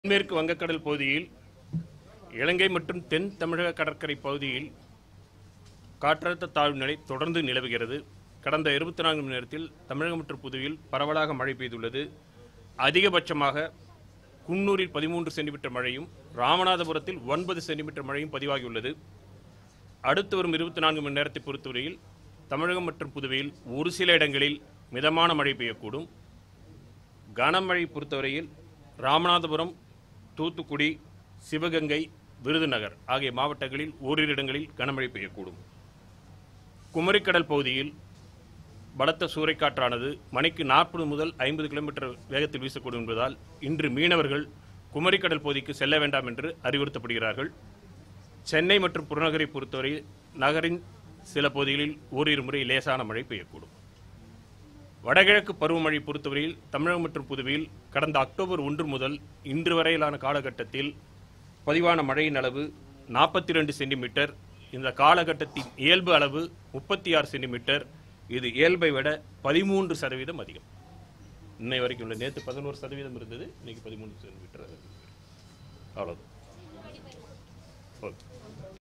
தென்மேற்கு வங்கக்கடல் பகுதியில் இலங்கை மற்றும் தென் தமிழக கடற்கரை பகுதியில் காற்றழுத்த தாழ்வு நிலை தொடர்ந்து நிலவுகிறது கடந்த இருபத்தி நான்கு மணி நேரத்தில் தமிழகம் மற்றும் புதுவையில் பரவலாக மழை பெய்துள்ளது அதிகபட்சமாக குன்னூரில் பதிமூன்று சென்டிமீட்டர் மழையும் ராமநாதபுரத்தில் ஒன்பது சென்டிமீட்டர் மழையும் பதிவாகியுள்ளது அடுத்து வரும் இருபத்தி நான்கு மணி நேரத்தை பொறுத்தவரையில் தமிழகம் மற்றும் புதுவையில் ஒரு சில இடங்களில் மிதமான மழை பெய்யக்கூடும் கனமழை பொறுத்தவரையில் ராமநாதபுரம் தூத்துக்குடி சிவகங்கை விருதுநகர் ஆகிய மாவட்டங்களில் ஓரிரு இடங்களில் கனமழை பெய்யக்கூடும் குமரிக்கடல் பகுதியில் பலத்த சூறைக்காற்றானது மணிக்கு நாற்பது முதல் ஐம்பது கிலோமீட்டர் வேகத்தில் வீசக்கூடும் என்பதால் இன்று மீனவர்கள் குமரிக்கடல் பகுதிக்கு செல்ல வேண்டாம் என்று அறிவுறுத்தப்படுகிறார்கள் சென்னை மற்றும் புறநகரை பொறுத்தவரை நகரின் சில பகுதிகளில் ஓரிரு முறை லேசான மழை பெய்யக்கூடும் வடகிழக்கு பருவமழை பொறுத்தவரையில் தமிழகம் மற்றும் புதுவையில் கடந்த அக்டோபர் ஒன்று முதல் இன்று வரையிலான காலகட்டத்தில் பதிவான மழையின் அளவு நாற்பத்தி ரெண்டு சென்டிமீட்டர் இந்த காலகட்டத்தின் இயல்பு அளவு முப்பத்தி ஆறு சென்டிமீட்டர் இது இயல்பை விட பதிமூன்று சதவீதம் அதிகம் இன்னை வரைக்கும் உள்ள நேற்று பதினோரு சதவீதம் இருந்தது இன்னைக்கு பதிமூணு சென்டிமீட்டர் அவ்வளோதான் ஓகே